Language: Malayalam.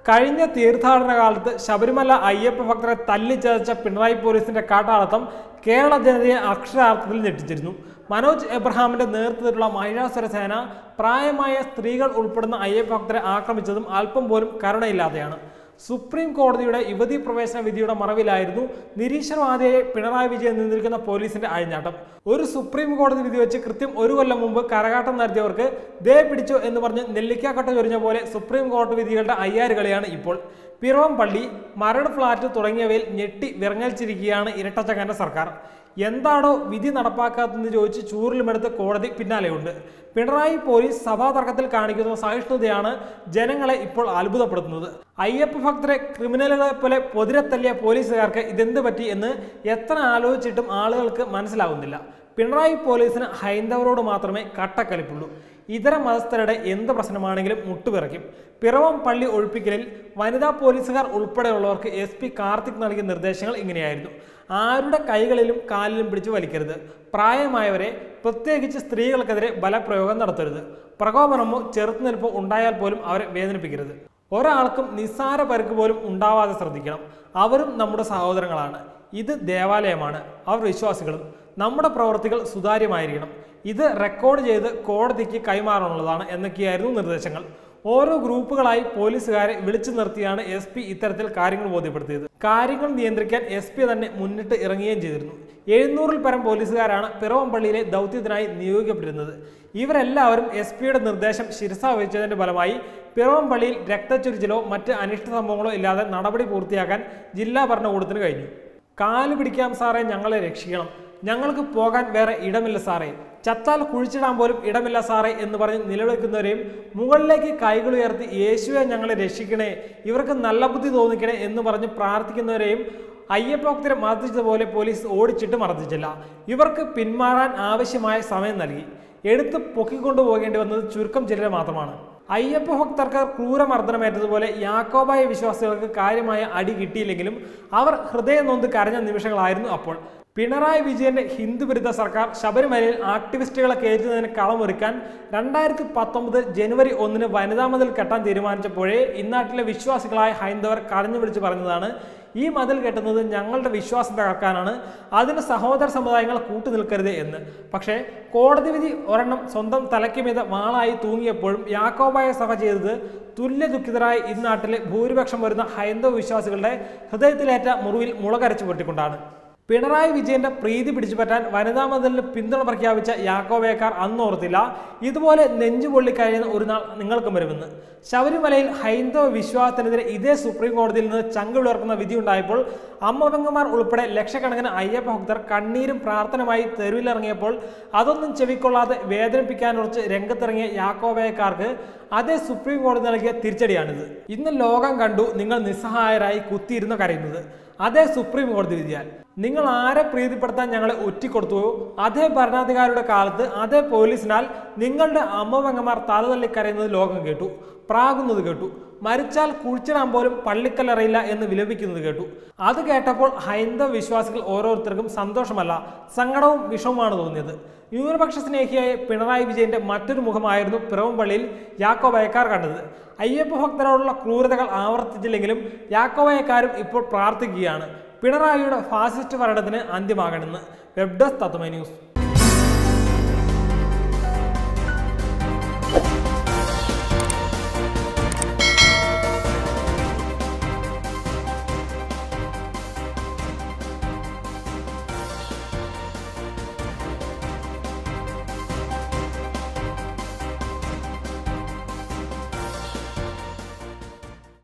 കഴിഞ്ഞ തീർത്ഥാടന കാലത്ത് ശബരിമല അയ്യപ്പ ഭക്തരെ തല്ലിച്ചതച്ച പിണറായി പോലീസിന്റെ കാട്ടാളത്തം കേരള ജനതയെ അക്ഷരാർത്ഥത്തിൽ ഞെട്ടിച്ചിരുന്നു മനോജ് എബ്രഹാമിന്റെ നേതൃത്വത്തിലുള്ള മഹിളാസുര സേന പ്രായമായ സ്ത്രീകൾ ഉൾപ്പെടുന്ന അയ്യപ്പ ഭക്തരെ ആക്രമിച്ചതും അല്പം പോലും കരുണയില്ലാതെയാണ് സുപ്രീം കോടതിയുടെ യുവതീ പ്രവേശന വിധിയുടെ മറവിലായിരുന്നു നിരീശ്വരവാദിയെ പിണറായി വിജയൻ നിയന്ത്രിക്കുന്ന പോലീസിന്റെ അഴിഞ്ഞാട്ടം ഒരു സുപ്രീം കോടതി വിധി വെച്ച് കൃത്യം ഒരു കൊല്ലം മുമ്പ് കരകാട്ടം നടത്തിയവർക്ക് ദേ പിടിച്ചോ എന്ന് പറഞ്ഞ് നെല്ലിക്കാക്കട്ട ചൊരിഞ്ഞ പോലെ സുപ്രീം കോടതി വിധികളുടെ അയ്യാറുകളിയാണ് ഇപ്പോൾ പിറവം പള്ളി മരട് ഫ്ളാറ്റ് തുടങ്ങിയവയിൽ ഞെട്ടി വിറങ്ങലിച്ചിരിക്കുകയാണ് ഇരട്ടച്ചങ്ങന്റെ സർക്കാർ എന്താണോ വിധി നടപ്പാക്കാത്തതെന്ന് ചോദിച്ച് ചൂറിലുമെടുത്ത് കോടതി പിന്നാലെയുണ്ട് പിണറായി പോലീസ് സഭാ തർക്കത്തിൽ കാണിക്കുന്ന സഹിഷ്ണുതയാണ് ജനങ്ങളെ ഇപ്പോൾ അത്ഭുതപ്പെടുത്തുന്നത് അയ്യപ്പ ഭക്തരെ ക്രിമിനലുകളെ പോലെ പൊതിരത്തല്ലിയ പോലീസുകാർക്ക് ഇതെന്ത് പറ്റി എന്ന് എത്ര ആലോചിച്ചിട്ടും ആളുകൾക്ക് മനസ്സിലാവുന്നില്ല പിണറായി പോലീസിന് ഹൈന്ദവരോട് മാത്രമേ കട്ടക്കലിപ്പുള്ളൂ ഇതര മതസ്ഥരുടെ എന്ത് പ്രശ്നമാണെങ്കിലും മുട്ടുപിറയ്ക്കും പിറവം പള്ളി ഒഴിപ്പിക്കലിൽ വനിതാ പോലീസുകാർ ഉൾപ്പെടെയുള്ളവർക്ക് എസ് പി കാർത്തിക് നൽകിയ നിർദ്ദേശങ്ങൾ ഇങ്ങനെയായിരുന്നു ആരുടെ കൈകളിലും കാലിലും പിടിച്ച് വലിക്കരുത് പ്രായമായവരെ പ്രത്യേകിച്ച് സ്ത്രീകൾക്കെതിരെ ബലപ്രയോഗം നടത്തരുത് പ്രകോപനമോ ചെറുത്തുനിൽപ്പോ ഉണ്ടായാൽ പോലും അവരെ വേദനിപ്പിക്കരുത് ഒരാൾക്കും നിസ്സാര പരുക്ക് പോലും ഉണ്ടാവാതെ ശ്രദ്ധിക്കണം അവരും നമ്മുടെ സഹോദരങ്ങളാണ് ഇത് ദേവാലയമാണ് അവർ വിശ്വാസികളും നമ്മുടെ പ്രവർത്തികൾ സുതാര്യമായിരിക്കണം ഇത് റെക്കോർഡ് ചെയ്ത് കോടതിക്ക് കൈമാറാനുള്ളതാണ് എന്നൊക്കെയായിരുന്നു നിർദ്ദേശങ്ങൾ ഓരോ ഗ്രൂപ്പുകളായി പോലീസുകാരെ വിളിച്ചു നിർത്തിയാണ് എസ് പി ഇത്തരത്തിൽ കാര്യങ്ങൾ ബോധ്യപ്പെടുത്തിയത് കാര്യങ്ങൾ നിയന്ത്രിക്കാൻ എസ് പി തന്നെ മുന്നിട്ട് ഇറങ്ങുകയും ചെയ്തിരുന്നു എഴുന്നൂറിൽ പരം പോലീസുകാരാണ് പിറവംപള്ളിയിലെ ദൗത്യത്തിനായി നിയോഗിക്കപ്പെട്ടിരുന്നത് ഇവരെല്ലാവരും എസ് പിയുടെ നിർദ്ദേശം ശിരസ വഹിച്ചതിന്റെ ഫലമായി പിറവംപള്ളിയിൽ രക്തച്ചൊരിച്ചിലോ മറ്റ് അനിഷ്ട സംഭവങ്ങളോ ഇല്ലാതെ നടപടി പൂർത്തിയാക്കാൻ ജില്ലാ ഭരണകൂടത്തിന് കഴിഞ്ഞു കാല് പിടിക്കാം സാറേ ഞങ്ങളെ രക്ഷിക്കണം ഞങ്ങൾക്ക് പോകാൻ വേറെ ഇടമില്ല സാറേ ചത്താൽ കുഴിച്ചിടാൻ പോലും ഇടമില്ല സാറേ എന്ന് പറഞ്ഞ് നിലവിളിക്കുന്നവരെയും മുകളിലേക്ക് കൈകൾ ഉയർത്തി യേശുവെ ഞങ്ങളെ രക്ഷിക്കണേ ഇവർക്ക് നല്ല ബുദ്ധി തോന്നിക്കണേ എന്ന് പറഞ്ഞ് പ്രാർത്ഥിക്കുന്നവരെയും അയ്യപ്പഭക്തരെ മർദ്ദിച്ചതുപോലെ പോലീസ് ഓടിച്ചിട്ട് മർദ്ദിച്ചില്ല ഇവർക്ക് പിന്മാറാൻ ആവശ്യമായ സമയം നൽകി എടുത്ത് പൊക്കിക്കൊണ്ടു പോകേണ്ടി വന്നത് ചുരുക്കം ചിലരെ മാത്രമാണ് അയ്യപ്പ ഭക്തർക്ക് ക്രൂരമർദ്ദനമേറ്റതുപോലെ യാക്കോബായ വിശ്വാസികൾക്ക് കാര്യമായ അടി കിട്ടിയില്ലെങ്കിലും അവർ ഹൃദയം നൊന്ത് കരഞ്ഞ നിമിഷങ്ങളായിരുന്നു അപ്പോൾ പിണറായി വിജയന്റെ ഹിന്ദുവിരുദ്ധ സർക്കാർ ശബരിമലയിൽ ആക്ടിവിസ്റ്റുകളെ കയറ്റുന്നതിന് കളമൊരുക്കാൻ രണ്ടായിരത്തി പത്തൊമ്പത് ജനുവരി ഒന്നിന് വനിതാ മതിൽ കെട്ടാൻ തീരുമാനിച്ചപ്പോഴേ ഇന്നാട്ടിലെ വിശ്വാസികളായ ഹൈന്ദവർ കരഞ്ഞു വിളിച്ച് പറഞ്ഞതാണ് ഈ മതിൽ കെട്ടുന്നത് ഞങ്ങളുടെ വിശ്വാസം തകർക്കാനാണ് അതിന് സഹോദര സമുദായങ്ങൾ കൂട്ടുനിൽക്കരുത് എന്ന് പക്ഷേ കോടതി വിധി ഒരെണ്ണം സ്വന്തം തലയ്ക്ക് മീത വാളായി തൂങ്ങിയപ്പോഴും യാക്കോബായ സഭ ചെയ്തത് തുല്യ ദുഃഖിതരായ ഇന്നാട്ടിലെ ഭൂരിപക്ഷം വരുന്ന ഹൈന്ദവ വിശ്വാസികളുടെ ഹൃദയത്തിലേറ്റ മുറിവിൽ മുളകരച്ചു പൊട്ടിക്കൊണ്ടാണ് പിണറായി വിജയന്റെ പ്രീതി പിടിച്ചുപറ്റാൻ വനിതാ മതിലിന് പിന്തുണ പ്രഖ്യാപിച്ച യാക്കോബേക്കാർ അന്ന് ഓർത്തില്ല ഇതുപോലെ നെഞ്ചു പൊള്ളിക്കഴിയുന്ന ഒരു നാൾ നിങ്ങൾക്കും വരുമെന്ന് ശബരിമലയിൽ ഹൈന്ദവ വിശ്വാസത്തിനെതിരെ ഇതേ സുപ്രീം കോടതിയിൽ നിന്ന് ചങ്ക് വിളർക്കുന്ന വിധി ഉണ്ടായപ്പോൾ അമ്മപെങ്ങന്മാർ ഉൾപ്പെടെ ലക്ഷക്കണക്കിന് അയ്യപ്പ ഭക്തർ കണ്ണീരും പ്രാർത്ഥനമായി തെരുവിലിറങ്ങിയപ്പോൾ അതൊന്നും ചെവിക്കൊള്ളാതെ വേദനിപ്പിക്കാനുറച്ച് രംഗത്തിറങ്ങിയ യാക്കോബേക്കാർക്ക് അതേ സുപ്രീം കോടതി നൽകിയ തിരിച്ചടിയാണിത് ഇന്ന് ലോകം കണ്ടു നിങ്ങൾ നിസ്സഹായരായി കുത്തിയിരുന്ന് കരയുന്നത് അതേ സുപ്രീം കോടതി വിധിയാൽ നിങ്ങൾ ആരെ പ്രീതിപ്പെടുത്താൻ ഞങ്ങളെ ഒറ്റിക്കൊടുത്തുവോ അതേ ഭരണാധികാരിയുടെ കാലത്ത് അതേ പോലീസിനാൽ നിങ്ങളുടെ അമ്മവങ്ങമാർ തലതള്ളി കരയുന്നത് ലോകം കേട്ടു പ്രാകുന്നത് കേട്ടു മരിച്ചാൽ കുഴിച്ചിടാൻ പോലും പള്ളിക്കല്ലറിയില്ല എന്ന് വിലപിക്കുന്നത് കേട്ടു അത് കേട്ടപ്പോൾ ഹൈന്ദവ വിശ്വാസികൾ ഓരോരുത്തർക്കും സന്തോഷമല്ല സങ്കടവും വിഷവുമാണ് തോന്നിയത് ന്യൂനപക്ഷ സ്നേഹിയായ പിണറായി വിജയന്റെ മറ്റൊരു മുഖമായിരുന്നു പിറവംപള്ളിയിൽ യാക്കോബയക്കാർ കണ്ടത് അയ്യപ്പ ഭക്തരോടുള്ള ക്രൂരതകൾ ആവർത്തിച്ചില്ലെങ്കിലും യാക്കോബയക്കാരും ഇപ്പോൾ പ്രാർത്ഥിക്കുകയാണ് പിണറായിയുടെ ഫാസിസ്റ്റ് ഭരണത്തിന് അന്ത്യമാകണമെന്ന് വെബ് ഡെസ്ക് തത്വമേ ന്യൂസ്